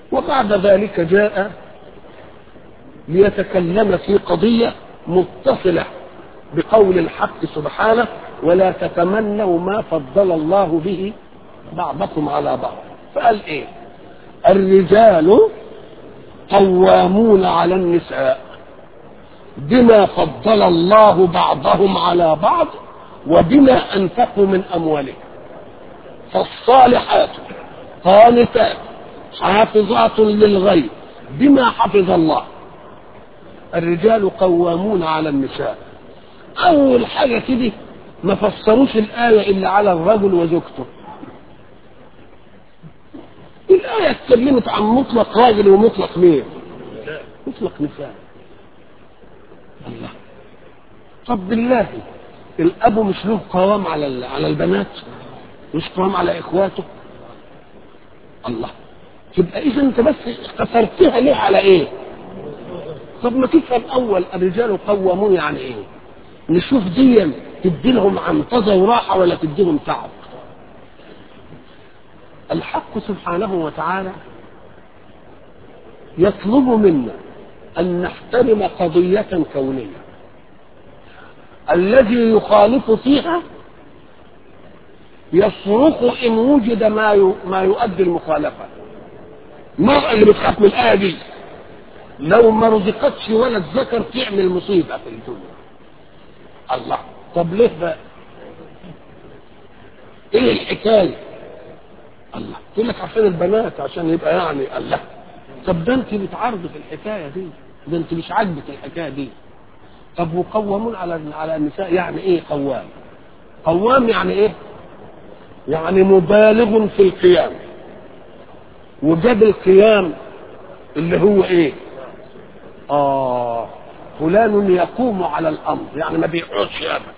وبعد ذلك جاء ليتكلم في قضية متصلة بقول الحق سبحانه ولا تتمنوا ما فضل الله به بعضكم على بعض فقال ايه الرجال قوامون على النساء بما فضل الله بعضهم على بعض وبما انفقوا من اموالهم فالصالحات قانتات حافظات للغيب بما حفظ الله الرجال قوامون على النساء اول حاجه كده ما فسروش الايه الا على الرجل وزوجته الايه اتكلمت عن مطلق راجل ومطلق مين مطلق نساء الله طب بالله الاب مش له قوام على على البنات مش قوام على اخواته الله تبقى اذا انت بس قصرتها ليه على ايه طب ما تفهم اول الرجال قوامون يعني ايه نشوف دي تدي لهم عنطزه وراحه ولا تدي لهم تعب الحق سبحانه وتعالى يطلب منا ان نحترم قضيه كونيه الذي يخالف فيها يصرخ ان وجد ما ما يؤدي المخالفه المرأة اللي بتخاف من الآية دي لو ما رزقتش ولد ذكر تعمل مصيبة في الدنيا الله طب ليه بقى ايه الحكاية الله تقول لك عشان البنات عشان يبقى يعني الله طب ده انت بتعرض في الحكاية دي ده انت مش عاجبك الحكاية دي طب وقوامون على على النساء يعني ايه قوام قوام يعني ايه يعني مبالغ في القيام وجاب القيام اللي هو ايه اه فلان يقوم على الامر يعني ما بيقعدش ابدا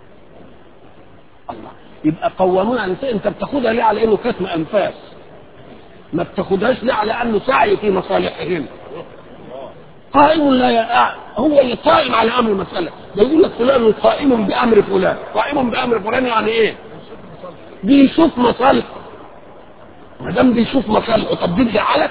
الله يبقى قوامون على النساء انت بتاخدها ليه على انه كتم انفاس ما بتاخدهاش ليه على انه سعي في مصالحهن قائم لا يقع هو اللي قائم على امر المساله ده يقول لك فلان قائم بامر فلان قائم بامر فلان يعني ايه بيشوف مصالحه ما دام بيشوف مصالحه طب دي عليك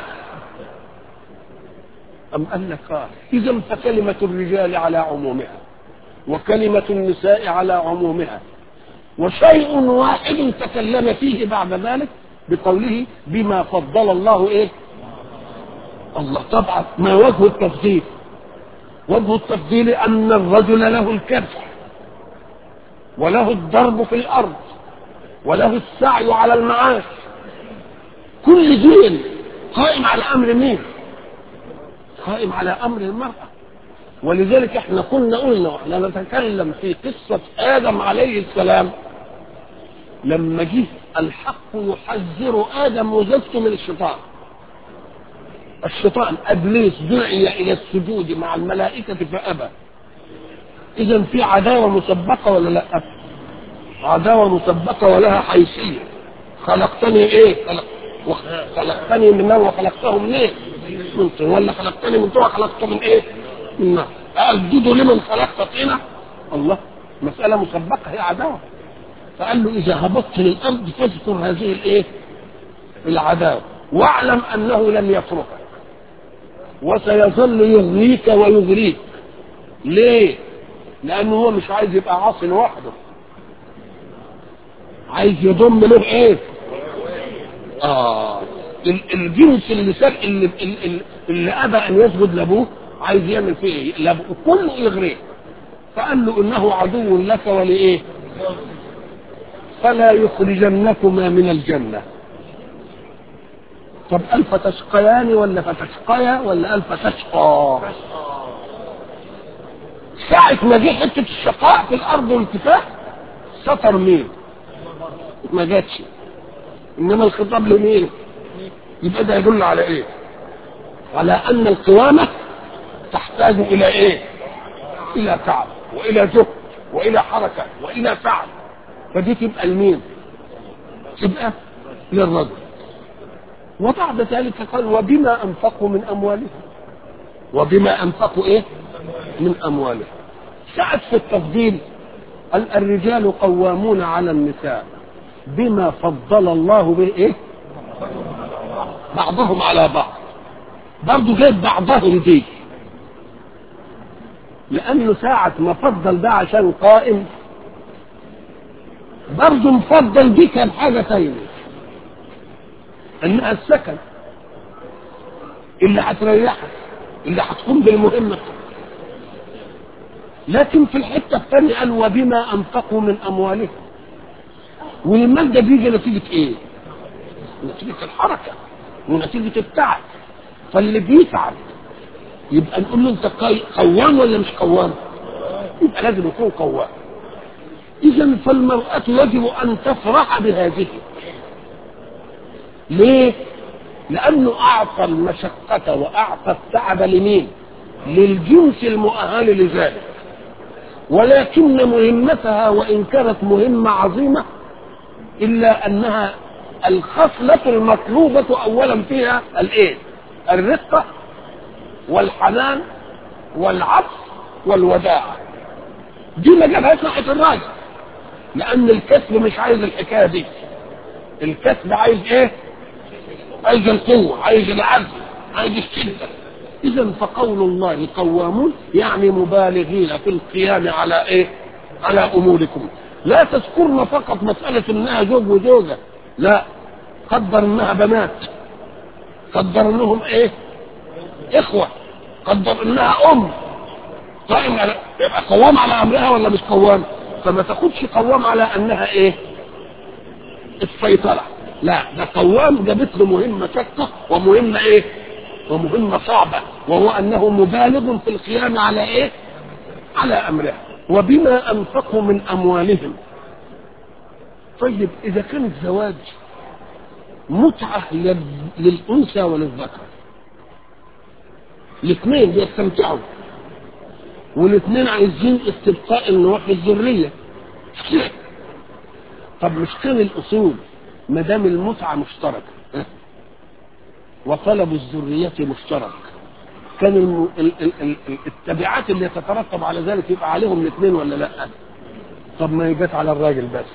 أم قال لك آه إذا فكلمة الرجال على عمومها وكلمة النساء على عمومها وشيء واحد تكلم فيه بعد ذلك بقوله بما فضل الله إيه الله طبعا ما وجه التفضيل وجه التفضيل أن الرجل له الكبح وله الضرب في الأرض وله السعي على المعاش كل دين قائم على امر مين قائم على امر المراه ولذلك احنا كنا قلنا واحنا نتكلم في قصه ادم عليه السلام لما جه الحق يحذر ادم وزوجته من الشيطان الشيطان ابليس دعي الى السجود مع الملائكه فابى اذا في عداوه مسبقه ولا لا عداوه مسبقه ولها حيثيه خلقتني ايه خلق خلقتني من نار وخلقته من ايه؟ من طين ولا خلقتني من طين وخلقته من ايه؟ من نار أسجد لمن خلقت طينة؟ الله مسألة مسبقة هي عداوة فقال له إذا هبطت للأرض فاذكر هذه الايه؟ العداوة واعلم أنه لم يتركك وسيظل يغنيك ويغريك ليه؟ لأنه هو مش عايز يبقى عاصي لوحده عايز يضم له ايه؟ اه الجنس اللي سال اللي, اللي, اللي ابى ان يسجد لابوه عايز يعمل فيه ايه؟ لابوه كله يغريه فقال له انه عدو لك ولايه؟ فلا يخرجنكما من الجنه طب قال فتشقيان ولا فتشقيا ولا قال فتشقى ساعة ما جه حتة الشقاء في الأرض والكفاح سطر مين؟ ما جاتش انما الخطاب لمين يبقى ده يدل على ايه على ان القوامة تحتاج الى ايه الى تعب والى جهد والى حركة والى فعل فدي تبقى لمين تبقى للرجل وبعد ذلك قال وبما انفقوا من اموالهم وبما انفقوا ايه من اموالهم سعد في التفضيل قال الرجال قوامون على النساء بما فضل الله به ايه بعضهم على بعض برضه جايب بعضهم دي لانه ساعة ما فضل ده عشان قائم برضه مفضل دي كان حاجة تانية انها السكن اللي هتريحك اللي هتقوم بالمهمة لكن في الحتة الثانية قال وبما أنفقوا من أموالهم والمال ده بيجي نتيجة إيه؟ نتيجة الحركة ونتيجة التعب فاللي بيتعب يبقى نقول له أنت قوام ولا مش قوام؟ يبقى لازم يكون قوام إذا فالمرأة يجب أن تفرح بهذه ليه؟ لأنه أعطى المشقة وأعطى التعب لمين؟ للجنس المؤهل لذلك ولكن مهمتها وإن كانت مهمة عظيمة إلا أنها الخصلة المطلوبة أولا فيها الإيه؟ الرقة والحنان والعطف والوداعة دي ما جابهاش ناحية الراجل لأن الكسب مش عايز الحكاية دي الكسب عايز إيه؟ عايز القوة عايز العزم عايز الشدة إذا فقول الله قوامون يعني مبالغين في القيام على إيه؟ على أموركم لا تذكرن فقط مسألة إنها زوج وزوجة لا قدر إنها بنات قدر إنهم إيه؟ إخوة قدر إنها أم قائم على يبقى قوام على أمرها ولا مش قوام؟ فما تاخدش قوام على أنها إيه؟ السيطرة لا ده قوام جابت له مهمة شقة ومهمة ايه ومهمة صعبة وهو انه مبالغ في القيام على ايه على امرها وبما انفقوا من اموالهم طيب اذا كان الزواج متعة للانثى وللذكر الاثنين بيستمتعوا والاثنين عايزين استبقاء النوع الذرية طب مش كان الاصول ما دام المتعة مشتركة وطلب الذرية مشترك كان الم... ال... ال... ال... التبعات اللي تترتب على ذلك يبقى عليهم الاثنين ولا لا طب ما هي جت على الراجل بس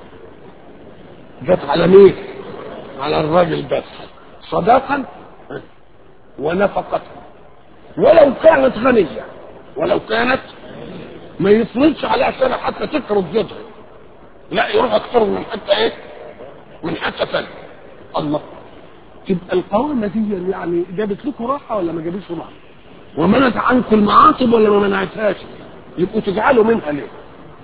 جت على مين على الراجل بس صداقا ونفقة ولو كانت غنية ولو كانت ما يفرضش عليها سنة حتى تكرد جدها لا يروح اكثر من حتى ايه من حتى ثانية الله تبقى القوامة دي يعني جابت لكم راحة ولا ما جابتش راحة ومنعت عنكم المعاصب ولا ما منعتهاش يبقوا تجعلوا منها ليه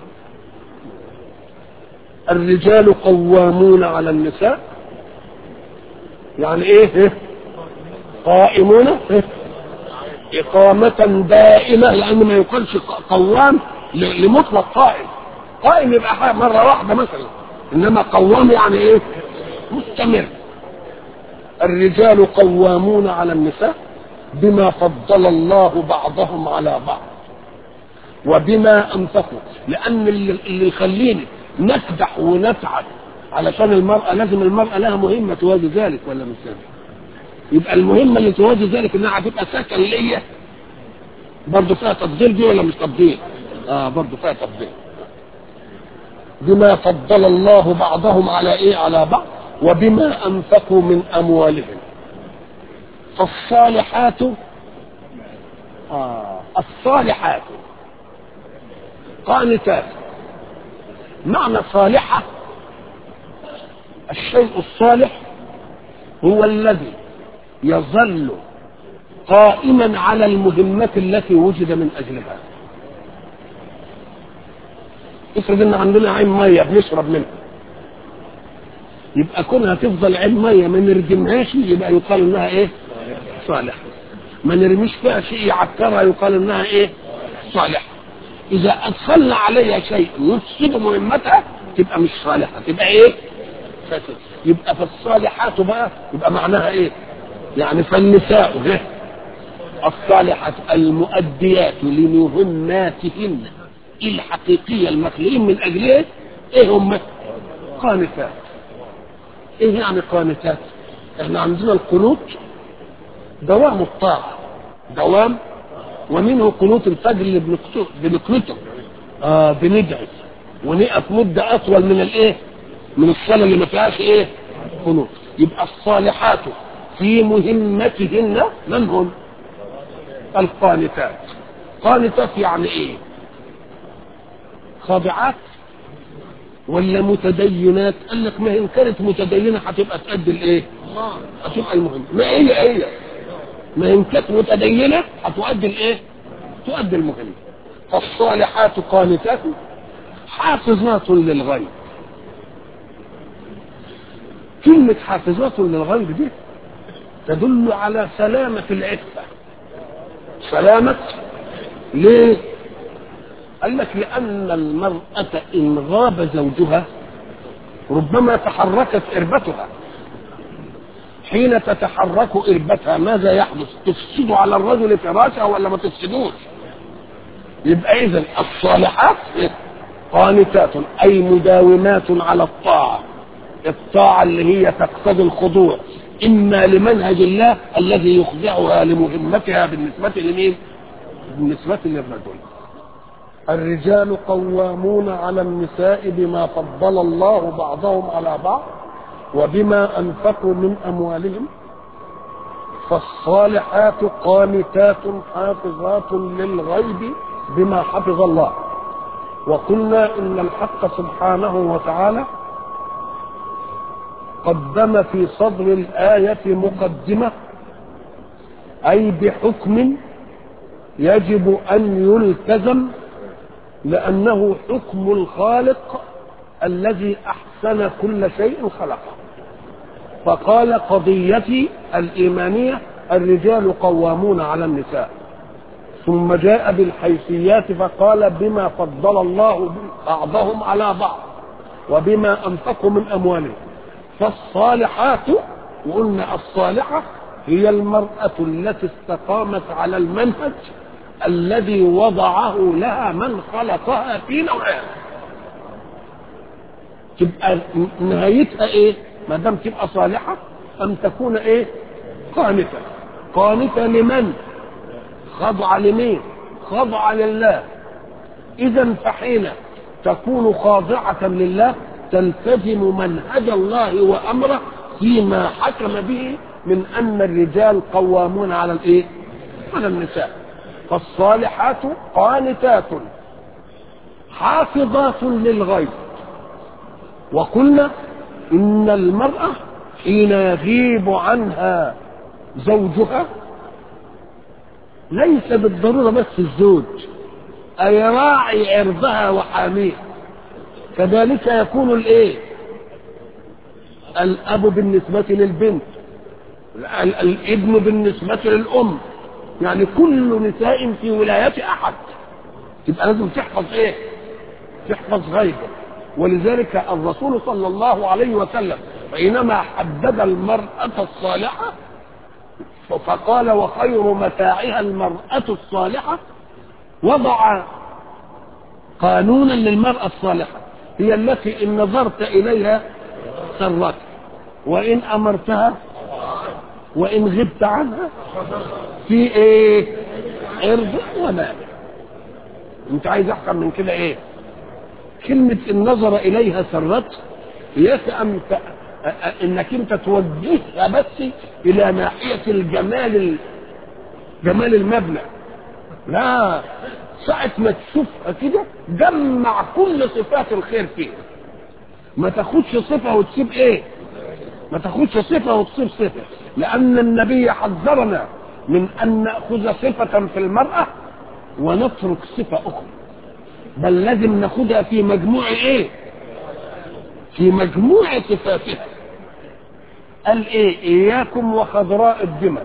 الرجال قوامون على النساء يعني ايه, إيه؟ قائمون إيه؟ إقامة دائمة لأن ما يقالش قوام لمطلق قائم قائم يبقى مرة واحدة مثلا إنما قوام يعني إيه مستمر الرجال قوامون على النساء بما فضل الله بعضهم على بعض وبما أنفقوا لأن اللي يخليني نكدح ونتعب علشان المرأة لازم المرأة لها مهمة توازي ذلك ولا مش ذلك يبقى المهمة اللي توازي ذلك انها هتبقى سكن ليا برضه فيها تفضيل دي ولا مش تفضيل؟ اه برضه فيها تفضيل بما فضل الله بعضهم على ايه على بعض وبما انفقوا من اموالهم فالصالحات آه الصالحات قانتات معنى صالحة الشيء الصالح هو الذي يظل قائما على المهمة التي وجد من أجلها افرض ان عندنا عين ميه بنشرب منها يبقى كونها تفضل عين ميه ما نردمهاش يبقى يقال انها ايه صالحه ما نرميش فيها شيء يعكرها يقال انها ايه صالحه اذا ادخلنا عليها شيء يفسد مهمتها تبقى مش صالحه تبقى ايه فاسد يبقى فالصالحات بقى يبقى معناها ايه يعني فالنساء ده الصالحات المؤديات لمهماتهن الحقيقية المخلوقين من أجلها إيه هم؟ قانتات إيه يعني قانتات؟ إحنا عندنا القنوت دوام الطاعة دوام ومنه قنوت الفجر اللي بنقنته آه بندعي ونقف مدة أطول من الإيه؟ من الصلاة اللي ما فيهاش إيه؟ قنوت يبقى الصالحات في مهمتهن من هم القانتات قانتات يعني ايه خاضعات ولا متدينات قال لك ما ان كانت متدينه هتبقى تأدي الايه هتبقى المهم ما هي هي ما ان كانت متدينه هتؤدي الايه تؤدي المهم فالصالحات قانتات حافظات للغيب كلمة حافظات للغيب دي تدل على سلامة العفة سلامة ليه؟ قال لك لأن المرأة إن غاب زوجها ربما تحركت إربتها حين تتحرك إربتها ماذا يحدث؟ تفسد على الرجل فراشه ولا ما تفسدوش؟ يبقى إذا الصالحات قانتات أي مداومات على الطاعة الطاعة اللي هي تقتضي الخضوع إما لمنهج الله الذي يخضعها لمهمتها بالنسبة لمين؟ بالنسبة للرجل الرجال قوامون على النساء بما فضل الله بعضهم على بعض وبما أنفقوا من أموالهم فالصالحات قانتات حافظات للغيب بما حفظ الله وقلنا إن الحق سبحانه وتعالى قدم في صدر الآية مقدمة أي بحكم يجب أن يلتزم لأنه حكم الخالق الذي أحسن كل شيء خلقه فقال قضيتي الإيمانية الرجال قوامون على النساء ثم جاء بالحيثيات فقال بما فضل الله بعضهم على بعض وبما أنفقوا من أموالهم فالصالحات وقلنا الصالحة هي المرأة التي استقامت على المنهج الذي وضعه لها من خلقها في نوعها تبقى نهايتها ايه ما دام تبقى صالحة أن تكون ايه قانتة قانتة لمن خضع لمين خضع لله إذا فحين تكون خاضعة لله تلتزم منهج الله وأمره فيما حكم به من أن الرجال قوامون على الإيه؟ على النساء فالصالحات قانتات حافظات للغيب وقلنا إن المرأة حين يغيب عنها زوجها ليس بالضرورة بس الزوج أي راعي عرضها وحاميه كذلك يكون الايه الاب بالنسبة للبنت الابن بالنسبة للام يعني كل نساء في ولاية احد يبقى لازم تحفظ ايه تحفظ غيبه ولذلك الرسول صلى الله عليه وسلم حينما حدد المرأة الصالحة فقال وخير متاعها المرأة الصالحة وضع قانونا للمرأة الصالحة هي التي إن نظرت إليها سرت وإن أمرتها وإن غبت عنها في إيه عرض ومال أنت عايز أحسن من كده إيه كلمة إن نظر إليها سرت يسأم إنك أنت توجهها بس إلى ناحية الجمال جمال المبنى لا ساعة ما تشوفها كده جمع كل صفات الخير فيها ما تاخدش صفة وتسيب ايه ما تاخدش صفة وتسيب صفة لأن النبي حذرنا من أن نأخذ صفة في المرأة ونترك صفة أخرى بل لازم ناخدها في مجموع ايه في مجموع صفاتها قال ايه اياكم وخضراء الدمن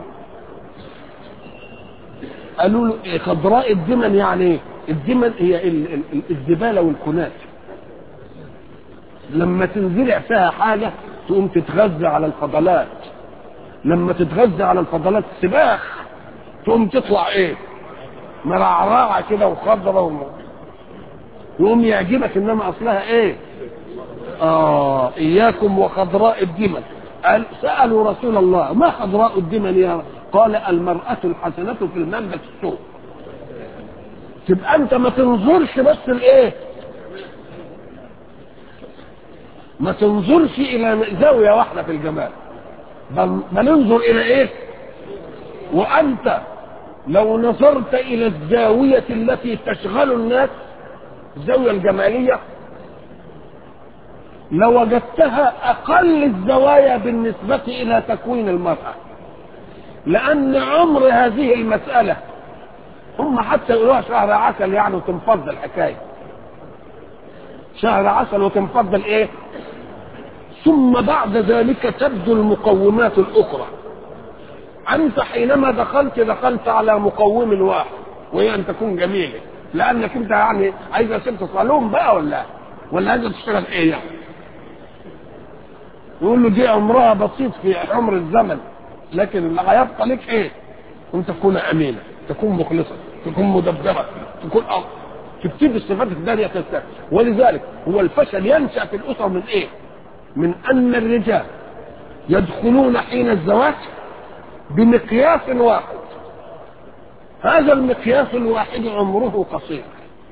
قالوا له إيه خضراء الدمن يعني ايه الدمن هي ال- ال- الزباله والكنات لما تنزرع فيها حاجه تقوم تتغذى على الفضلات لما تتغذى على الفضلات سباخ تقوم تطلع ايه مرعرعه كده وخضره وم... يقوم يعجبك انما اصلها ايه اه اياكم وخضراء الدمن قال سالوا رسول الله ما خضراء الدمن يا رب قال المرأة الحسنة في المنبت السوء تبقى انت ما تنظرش بس الايه ما تنظرش الى زاوية واحدة في الجمال بل, بل انظر الى ايه وانت لو نظرت الى الزاوية التي تشغل الناس الزاوية الجمالية لوجدتها اقل الزوايا بالنسبة الى تكوين المرأة لان عمر هذه المسألة هم حتى يقولوها شهر عسل يعني وتنفض الحكاية شهر عسل وتنفض الايه ثم بعد ذلك تبدو المقومات الاخرى انت حينما دخلت دخلت على مقوم واحد وهي ان تكون جميله لانك انت يعني عايزه ست صالون بقى ولا ولا عايزه تشتغل ايه يعني يقول له دي عمرها بسيط في عمر الزمن لكن اللي هيبقى لك ايه ان تكون امينه تكون مخلصه تكون مدبره تكون أو. تبتدي الصفات الثانيه تستمر ولذلك هو الفشل ينشا في الاسر من ايه من ان الرجال يدخلون حين الزواج بمقياس واحد هذا المقياس الواحد عمره قصير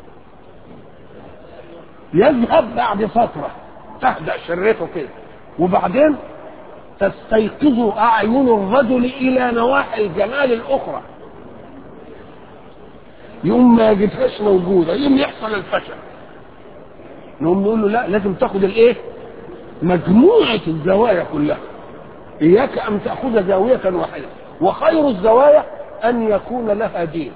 يذهب بعد فترة تهدأ شريته كده وبعدين تستيقظ أعين الرجل إلى نواحي الجمال الأخرى يوم ما يجدهاش موجودة يوم يحصل الفشل نقوم نقول له لا لازم تاخد الايه مجموعة الزوايا كلها إياك أن تأخذ زاوية واحدة وخير الزوايا أن يكون لها دين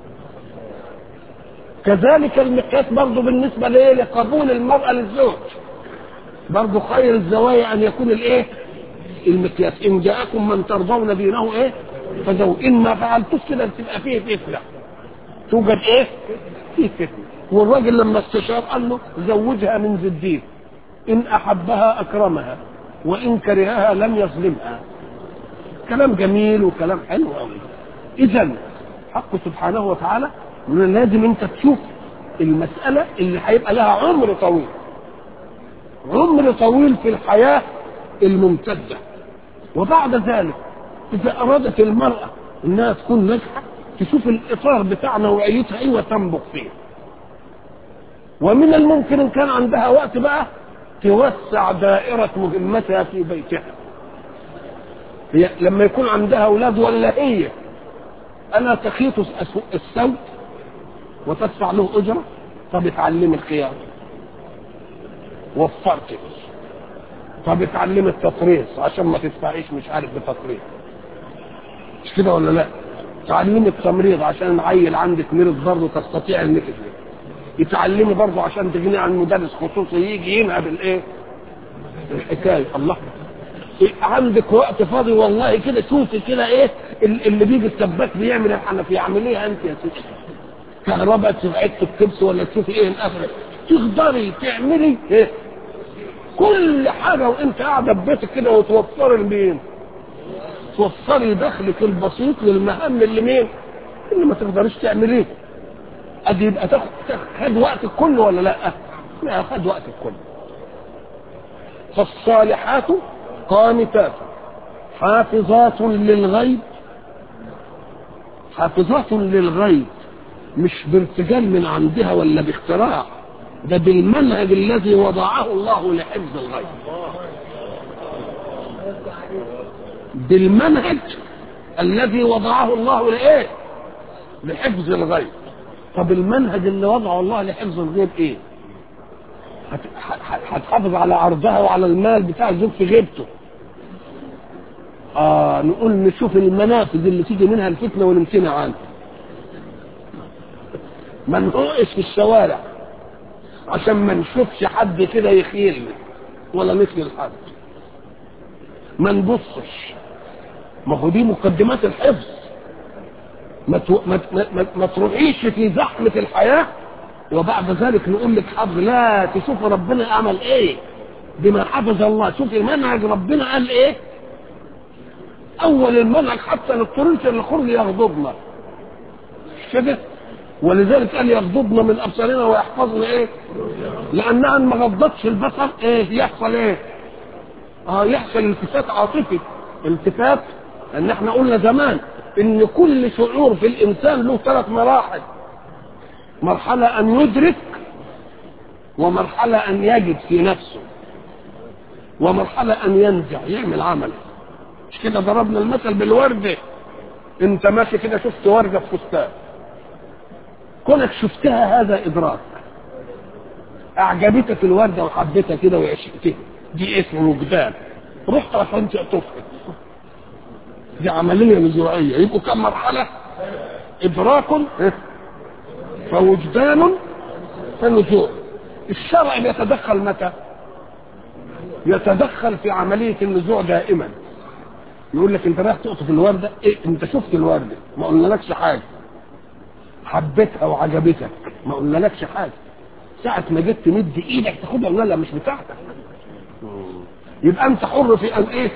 كذلك المقياس برضه بالنسبة لإيه لقبول المرأة للزوج برضه خير الزوايا أن يكون الإيه المقياس إن جاءكم من ترضون دينه إيه فزو إن ما فعلتوش كده تبقى فيه فتنة توجد إيه فيه فتنة والراجل لما استشار قال له زوجها من ذي الدين إن أحبها أكرمها وإن كرهها لم يظلمها كلام جميل وكلام حلو قوي إذا حق سبحانه وتعالى لازم أنت تشوف المسألة اللي هيبقى لها عمر طويل عمر طويل في الحياة الممتدة وبعد ذلك إذا أرادت المرأة إنها تكون ناجحة تشوف الإطار بتاع نوعيتها إيه وتنبغ فيه ومن الممكن إن كان عندها وقت بقى توسع دائرة مهمتها في بيتها هي لما يكون عندها أولاد ولا هي ألا تخيط الثوب وتدفع له أجرة طب اتعلم الخياطة وفرت طب اتعلم التطريز عشان ما تدفعيش مش عارف بتطريز مش كده ولا لا تعلمي التمريض عشان العيل عندك مرض برضه تستطيع انك يتعلمي برضه عشان تغني عن مدرس خصوصي يجي ينهب الايه الحكايه الله إيه عندك وقت فاضي والله كده شوفي كده ايه اللي بيجي السباك بيعمل الحنفيه اعمليها انت يا ستي كهرباء تبعد الكبس ولا تشوفي ايه الاخر تقدري تعملي ايه كل حاجه وانت قاعده في بيتك كده وتوفري لمين توفري دخلك البسيط للمهام اللي مين اللي ما تقدريش تعمليه ادي يبقى تاخد خد وقتك كله ولا لا؟ لا خد وقتك كله. فالصالحات قانتات حافظات للغيب حافظات للغيب مش بارتجال من عندها ولا باختراع ده بالمنهج الذي وضعه الله لحفظ الغيب بالمنهج الذي وضعه الله لايه لحفظ الغيب طب المنهج اللي وضعه الله لحفظ الغيب ايه هتحافظ على عرضها وعلى المال بتاع الزوج في غيبته اه نقول نشوف المنافذ اللي تيجي منها الفتنه ونمتنع عنها ما نقعش في الشوارع عشان ما نشوفش حد كده يخيلنا ولا نخيل حد ما نبصش ما هو دي مقدمات الحفظ ما, تو... ما... ما... ما تروحيش في زحمة الحياة وبعد ذلك نقول لك حفظ لا تشوف ربنا عمل ايه بما حفظ الله شوفي منهج ربنا قال ايه اول المنهج حتى للطريق اللي خرج يغضبنا كده ولذلك قال يغضبنا من ابصارنا ويحفظنا ايه لانها ما غضتش البصر ايه يحصل ايه اه يحصل التفات عاطفي التفات ان احنا قلنا زمان ان كل شعور في الانسان له ثلاث مراحل مرحلة ان يدرك ومرحلة ان يجد في نفسه ومرحلة ان ينزع يعمل عمل مش كده ضربنا المثل بالورده انت ماشي كده شفت ورده في فستان كونك شفتها هذا ادراك اعجبتك الورده وحبيتها كده وعشقتها دي اسم وجدان رحت عشان تعطفها دي عمليه نزوعيه يبقوا كم مرحله ادراك فوجدان فنزوع الشرع بيتدخل متى يتدخل في عمليه النزوع دائما يقول لك انت رايح تقطف الورده إيه انت شفت الورده ما قلنالكش حاجه حبيتها وعجبتك ما قلنالكش حاجه ساعة ما جيت تمد ايدك تاخدها ولا لا مش بتاعتك يبقى انت حر في ان ايه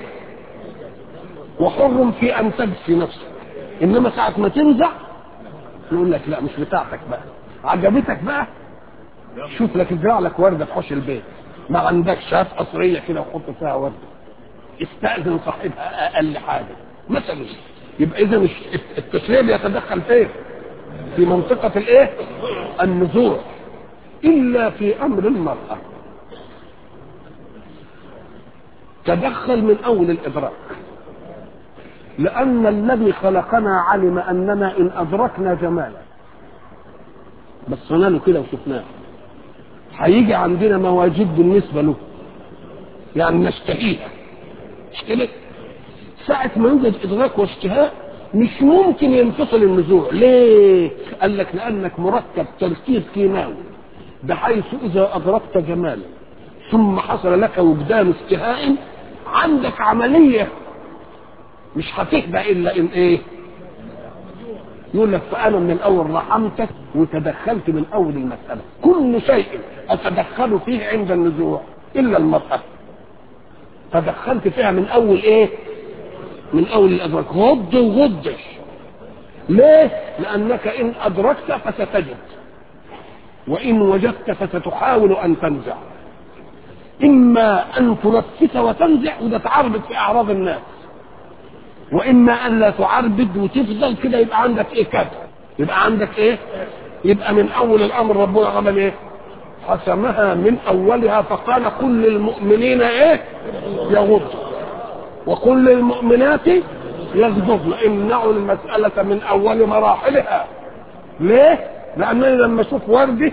وحر في ان تجفي نفسك انما ساعة ما تنزع يقول لك لا مش بتاعتك بقى عجبتك بقى شوف لك ازرع لك ورده في حوش البيت ما عندكش شاف قصريه كده وحط فيها ورده استأذن صاحبها اقل حاجه مثلا يبقى اذا التشريع بيتدخل فين؟ في منطقه الايه؟ النزوع الا في امر المراه تدخل من اول الادراك لان الذي خلقنا علم اننا ان ادركنا جمالا بصينا له كده وشفناه هيجي عندنا مواجد بالنسبه له يعني نشتهيها مش كده ساعة ما يوجد إدراك واشتهاء مش ممكن ينفصل النزوع ليه؟ قال لك لأنك مركب تركيب كيماوي بحيث إذا أدركت جمالا ثم حصل لك وجدان اشتهاء عندك عملية مش هتهدى إلا إن إيه؟ يقول لك فأنا من الأول رحمتك وتدخلت من أول المسألة كل شيء أتدخل فيه عند النزوع إلا المرأة تدخلت فيها من أول إيه؟ من أول الأدراك غض وغضش ليه؟ لأنك إن أدركت فستجد وإن وجدت فستحاول أن تنزع إما أن تنفس وتنزع وده تعربد في أعراض الناس وإما أن لا تعربد وتفضل كده يبقى عندك إيه كذا يبقى عندك إيه؟ يبقى من أول الأمر ربنا عمل إيه؟ حسمها من أولها فقال كل المؤمنين إيه؟ يغضوا وكل المؤمنات يغضبن امنعوا المسألة من أول مراحلها ليه؟ لأنني لما أشوف وردة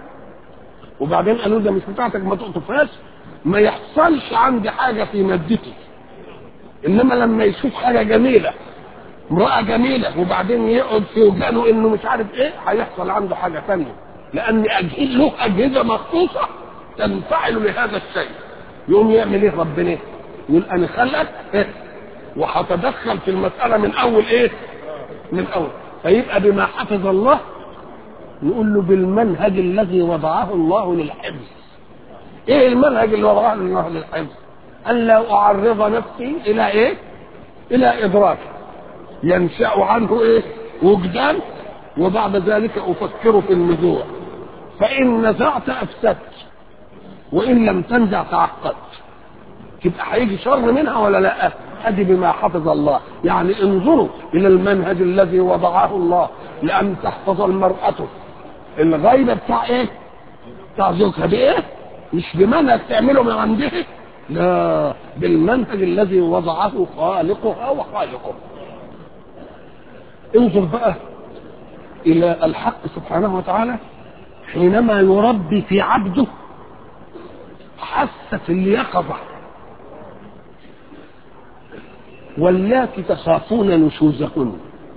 وبعدين قالوا ده مش بتاعتك ما تقطفهاش ما يحصلش عندي حاجة في مادتي إنما لما يشوف حاجة جميلة امرأة جميلة وبعدين يقعد في وجانه إنه مش عارف إيه هيحصل عنده حاجة ثانية لأن أجهزة له أجهزة مخصوصة تنفعل لهذا الشيء يقوم يعمل إيه ربنا؟ يقول انا خلقك إيه؟ وهتدخل في المسألة من أول إيه؟ من أول فيبقى بما حفظ الله نقول له بالمنهج الذي وضعه الله للحفظ إيه المنهج اللي وضعه الله للحفظ؟ ألا أعرض نفسي إلى إيه؟ إلى إدراك ينشأ عنه إيه؟ وجدان وبعد ذلك أفكر في النزوع فإن نزعت أفسدت وإن لم تنزع تعقدت يبقى هيجي شر منها ولا لا ادي بما حفظ الله يعني انظروا الى المنهج الذي وضعه الله لان تحفظ المرأة الغيبة بتاع ايه بتاع زوجها بايه مش بمنهج تعمله من عندها لا بالمنهج الذي وضعه خالقها وخالقه انظر بقى الى الحق سبحانه وتعالى حينما يربي في عبده حاسة اليقظة واللاتي تخافون نشوزهن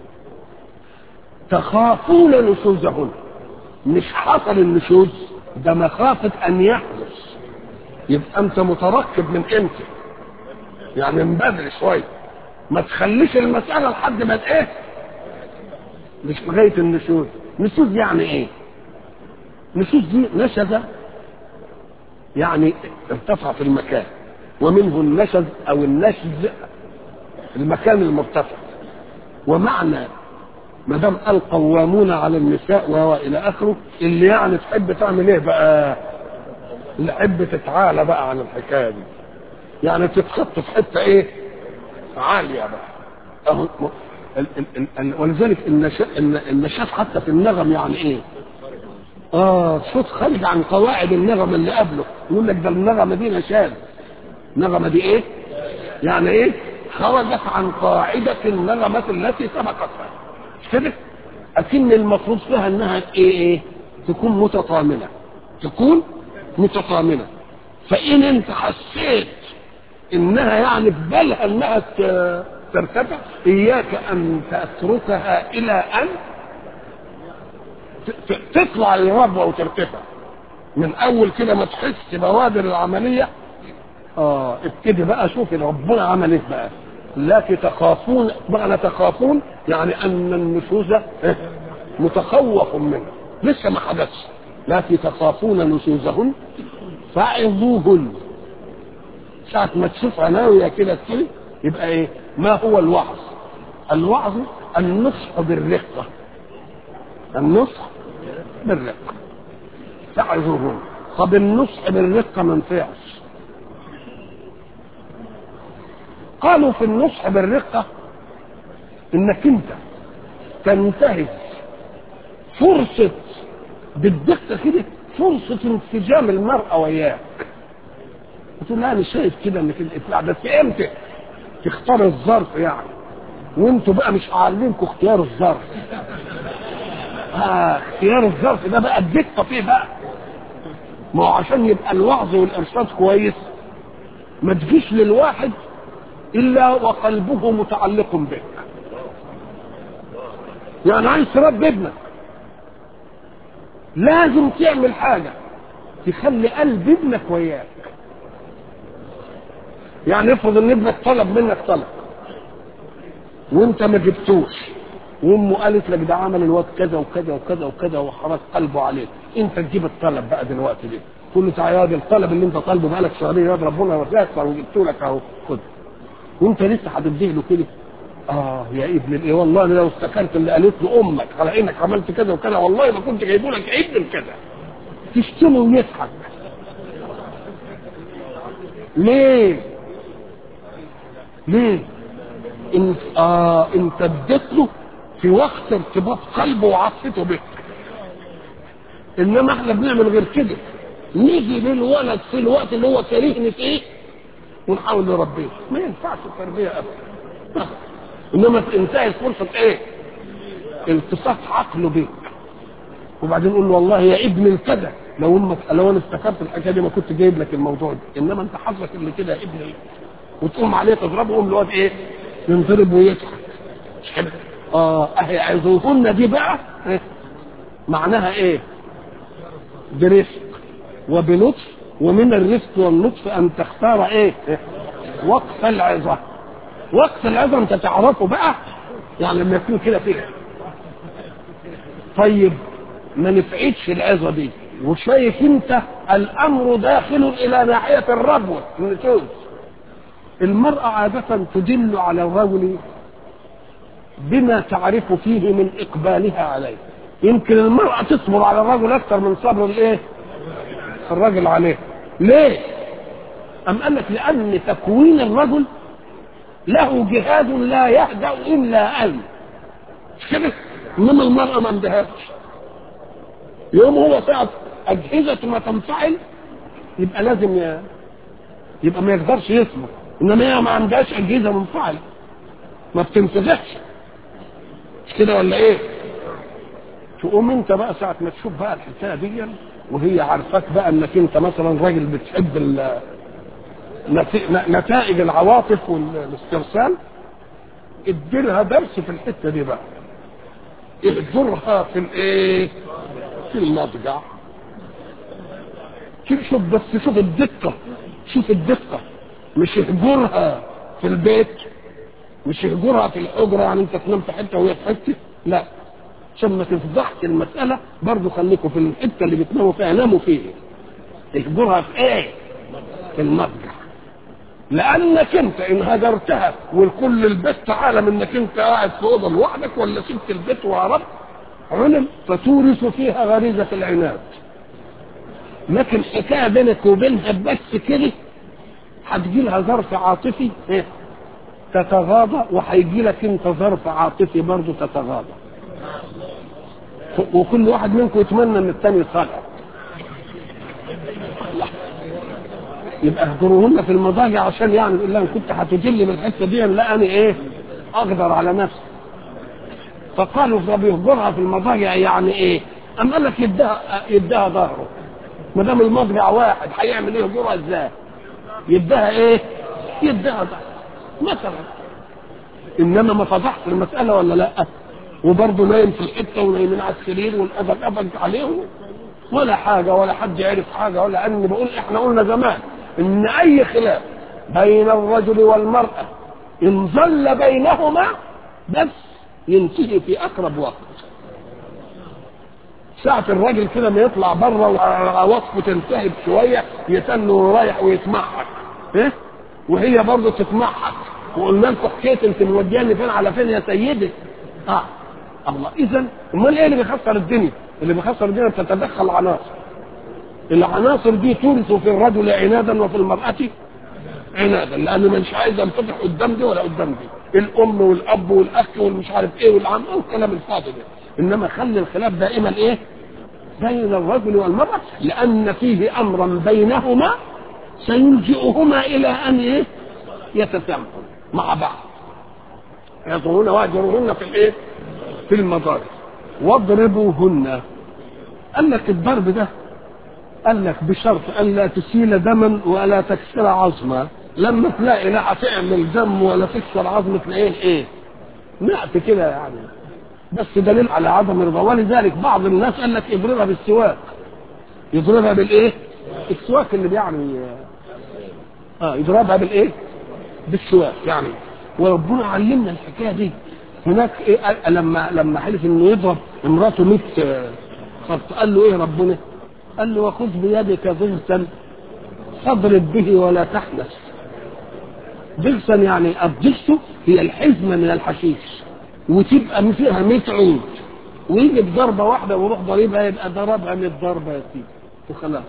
تخافون نشوزهن مش حصل النشوز ده مخافة أن يحدث يبقى أنت مترقب من إمتى يعني من بدري شوية ما تخليش المسألة لحد ما إيه مش لغاية النشوز نشوز يعني إيه نشوز دي نشزة يعني ارتفع في المكان ومنه النشز أو النشز المكان المرتفع ومعنى ما دام القوامون على النساء وهو الى اخره اللي يعني تحب تعمل ايه بقى؟ اللي تحب تتعالى بقى عن الحكايه دي. يعني تتحط في حته ايه؟ عاليه بقى. اهو ال- ال- ال- ولذلك النشاء النشاط حتى في النغم يعني ايه؟ اه صوت خارج عن قواعد النغم اللي قبله يقول لك ده النغمه دي نشاز النغمه دي ايه؟ يعني ايه؟ خرجت عن قاعدة النغمة التي سبقتها مش كده؟ أكن المفروض فيها إنها إيه إيه؟ تكون متطامنة تكون متطامنة فإن أنت حسيت إنها يعني في بالها إنها ت- ترتفع إياك أن تتركها إلى أن ت- ت- تطلع للربوة وترتفع من أول كده ما تحس بوادر العملية اه ابتدي بقى شوف ربنا عمل ايه بقى التي تخافون معنى تخافون يعني ان النشوز إيه؟ متخوف منه لسه ما حدثش التي تخافون نشوزهن فعظوهن ساعة ما تشوفها ناوية كده تيجي يبقى ايه ما هو الوعظ الوعظ النصح بالرقة النصح بالرقة فعظوهن طب النصح بالرقة ما ينفعش قالوا في النصح بالرقة انك انت تنتهز فرصة بالدقة كده فرصة انسجام المرأة وياك تقول لا انا شايف كده انك الافلاع بس امتى تختار الظرف يعني وانتوا بقى مش هعلمكم اختيار الظرف آه اختيار الظرف ده بقى الدقة فيه بقى ما هو عشان يبقى الوعظ والارشاد كويس ما تجيش للواحد الا وقلبه متعلق بك يعني عايز تربي ابنك لازم تعمل حاجة تخلي قلب ابنك وياك يعني افرض ان ابنك طلب منك طلب وانت ما جبتوش وامه قالت لك ده عمل الواد كذا وكذا وكذا وكذا وحرك قلبه عليك انت تجيب الطلب بقى دلوقتي دي تقول له تعالى يا واد الطلب اللي انت طالبه بقالك شهرين يا واد ربنا يوفقك وجبته لك اهو خد وانت لسه هتديه له كده اه يا ابن الايه والله أنا لو افتكرت اللي قالت له امك على انك عملت كذا وكذا والله ما كنت جايبه لك ابن كذا تشتمه ويضحك ليه ليه انت اه انت اديت له في وقت ارتباط قلبه وعاطفته بك انما احنا بنعمل غير كده نيجي للولد في الوقت اللي هو كارهني فيه ونحاول نربيه ما ينفعش التربيه ابدا انما انتهت فرصه ايه التصاق عقله بيك وبعدين نقول له والله يا ابن الكذا لو امك لو انا افتكرت الحكايه دي ما كنت جايب لك الموضوع ده انما انت حظك اللي كده يا ابن ال- وتقوم عليه تضربه يقوم الواد ايه ينضرب ويضحك مش كده اه اهي عظوهن دي بقى إيه؟ معناها ايه برفق وبلطف ومن الرفق واللطف ان تختار ايه إيه؟ وقف العظه وقف العظه انت تعرفه بقى يعني لما يكون كده فيه طيب ما نفعتش العظه دي وشايف انت الامر داخل الى ناحيه الربوه النشوز المراه عاده تدل على الرجل بما تعرف فيه من اقبالها عليه يمكن المراه تصبر على الرجل اكثر من صبر الايه الرجل عليه ليه ام قال لك لان تكوين الرجل له جهاد لا يهدأ الا ان مش كده انما المراه ما عندهاش يوم هو ساعة أجهزة ما تنفعل يبقى لازم ي... يبقى ما يقدرش يصبر إنما هي ما عندهاش أجهزة منفعلة ما بتنفذش مش كده ولا إيه؟ تقوم أنت بقى ساعة ما تشوف بقى الحكاية دي وهي عارفاك بقى إنك أنت مثلا راجل بتحب ال... نت- نتائج العواطف والاسترسال اديلها درس في الحتة دي بقى اهجرها في الايه في المضجع شوف شوف بس شوف الدقة شوف الدقة مش اهجرها في البيت مش اهجرها في الحجرة يعني انت تنام في حتة وهي في حتة لا عشان ما تفضحش المسألة برضه خليكم في الحتة اللي بتناموا فيها ناموا فيها اهجرها في ايه في المضجع لانك انت ان هجرتها والكل البيت عالم انك انت قاعد في اوضه لوحدك ولا سبت البيت وهربت علم فتورث فيها غريزه العناد لكن حكايه بينك وبينها بس كده هتجي لها ظرف عاطفي إيه؟ تتغاضى وهيجي لك انت ظرف عاطفي برضه تتغاضى وكل واحد منكم يتمنى ان الثاني يصالح يبقى اهجروهن في المضاجع عشان يعني يقول لها كنت هتجلي من الحته دي لا انا ايه اقدر على نفسي فقالوا طب يهجرها في المضاجع يعني ايه؟ أم قال لك يديها يديها ظهره ما دام المضجع واحد هيعمل ايه يهجرها ازاي؟ يديها ايه؟ يديها ظهره مثلا انما ما فضحش المساله ولا لا؟ وبرضه نايم في الحته ونايمين على السرير والابد ابد عليهم ولا حاجه ولا حد يعرف حاجه ولا اني بقول احنا قلنا زمان ان اي خلاف بين الرجل والمراه ان ظل بينهما بس ينتهي في اقرب وقت ساعة الراجل كده ما يطلع بره وعواطفه تنتهي بشوية يتنه رايح ويتمحك ايه وهي برضه تتمحك وقلنا لكم حكايه انت مودياني فين على فين يا سيدي اه الله اذا امال ايه اللي بيخسر الدنيا اللي بيخسر الدنيا بتتدخل عناصر العناصر دي تورث في الرجل عنادا وفي المرأة عنادا لأن مش عايز ينفتح قدام دي ولا قدام دي الأم والأب والأخ والمش عارف إيه والعم والكلام الفاضي ده إنما خلي الخلاف دائما إيه بين الرجل والمرأة لأن فيه أمرا بينهما سيلجئهما إلى أن إيه يتسامحوا مع بعض يضرون واجرهن في الإيه في المضاجع واضربوهن قال لك الضرب ده قال لك بشرط الا تسيل دما ولا تكسر عظما لما تلاقي لا هتعمل دم ولا تكسر عظم تلاقيه ايه نقف كده يعني بس دليل على عدم الرضا ولذلك بعض الناس قال لك اضربها بالسواك يضربها بالايه السواك اللي يعني اه يضربها بالايه بالسواك يعني وربنا علمنا الحكايه دي هناك إيه لما لما حلف انه يضرب امراته 100 خط قال له ايه ربنا؟ قال له وخذ بيدك ضغثا فاضرب به ولا تحنث ضغثا يعني الضغث هي الحزمه من الحشيش وتبقى فيها 100 عود ويجي بضربه واحده ويروح ضريبها يبقى ضربها 100 ضربه يا سيدي وخلاص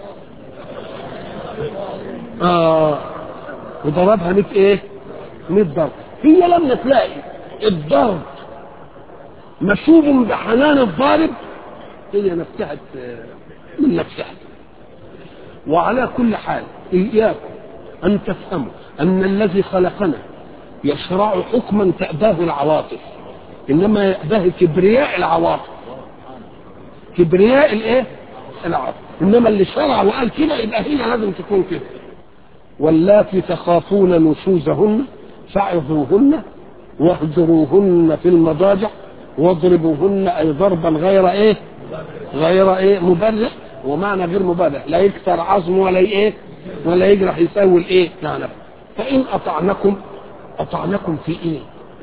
اه وضربها 100 ايه؟ 100 ضربه هي لما تلاقي الضرب مشوب بحنان الضارب هي نفسها من نفسها وعلى كل حال إياكم أن تفهموا أن الذي خلقنا يشرع حكما تأباه العواطف إنما يأباه كبرياء العواطف كبرياء الإيه؟ العواطف إنما اللي شرع وقال كده يبقى هي لازم تكون كده واللاتي تخافون نشوزهن فعظوهن واهجروهن في المضاجع واضربوهن اي ضربا غير ايه غير ايه مبرح ومعنى غير مبرح لا يكسر عظم ولا ايه ولا يجرح يسوي الايه يعني فان اطعنكم اطعنكم في ايه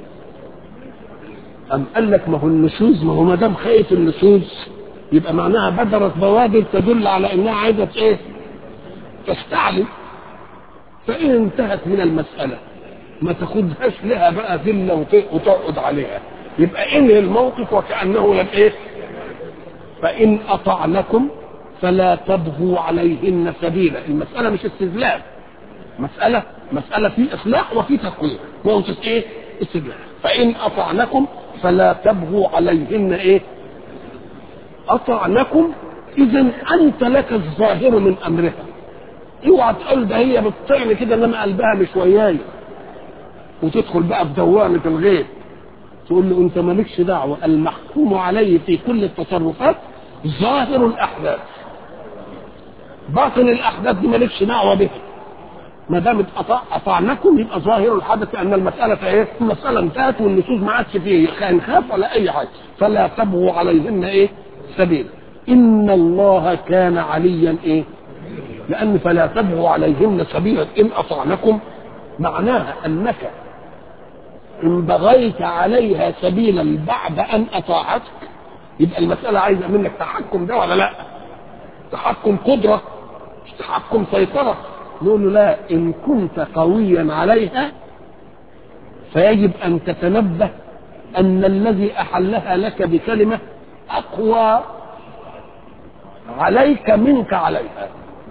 ام قال لك ما هو النشوز ما هو ما دام خايف النشوز يبقى معناها بدرت بوادر تدل على انها عايزه ايه تستعلم فان انتهت من المساله ما تاخدهاش لها بقى ذله وتقعد عليها يبقى انهي الموقف وكانه لم ايه فان اطعنكم فلا تبغوا عليهن سبيلا المساله مش استذلال مساله مساله في اصلاح وفي تقويم موقف ايه استذلال فان اطعنكم فلا تبغوا عليهن ايه اطعنكم اذا انت لك الظاهر من امرها اوعى تقول ده هي بتطعني كده انما قلبها مش وياي وتدخل بقى في دوامه الغيب تقول له انت مالكش دعوه المحكوم عليه في كل التصرفات ظاهر الاحداث باطن الاحداث دي مالكش دعوه بها ما دام اطعنكم يبقى ظاهر الحدث ان المساله ايه؟ المساله انتهت والنصوص ما عادش فيه كان خاف ولا اي حاجه فلا تبغوا عليهن ايه؟ سبيل ان الله كان عليا ايه؟ لان فلا تبغوا عليهن سبيلا ان اطعنكم معناها انك ان بغيت عليها سبيلا بعد ان اطاعتك يبقى المساله عايزه منك تحكم ده ولا لا؟ تحكم قدره مش تحكم سيطره نقول له لا ان كنت قويا عليها فيجب ان تتنبه ان الذي احلها لك بكلمه اقوى عليك منك عليها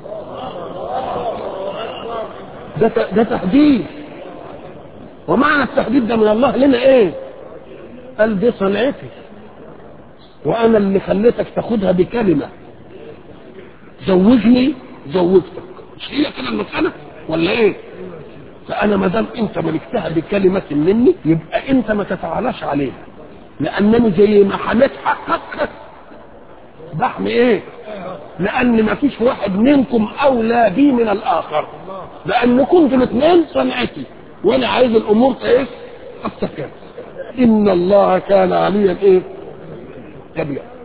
ده ده تهديد ومعنى التهديد ده من الله لنا ايه قال دي صنعتي وانا اللي خليتك تاخدها بكلمه زوجني زوجتك مش هي كده المساله ولا ايه فانا ما دام انت ملكتها بكلمه مني يبقى انت ما تتعالاش عليها لانني زي ما حميت حقك بحمي ايه لان ما فيش واحد منكم اولى بي من الاخر لان كنتم الاثنين صنعتي وانا عايز الامور ايه تستقر ان الله كان عليا ايه كبيرا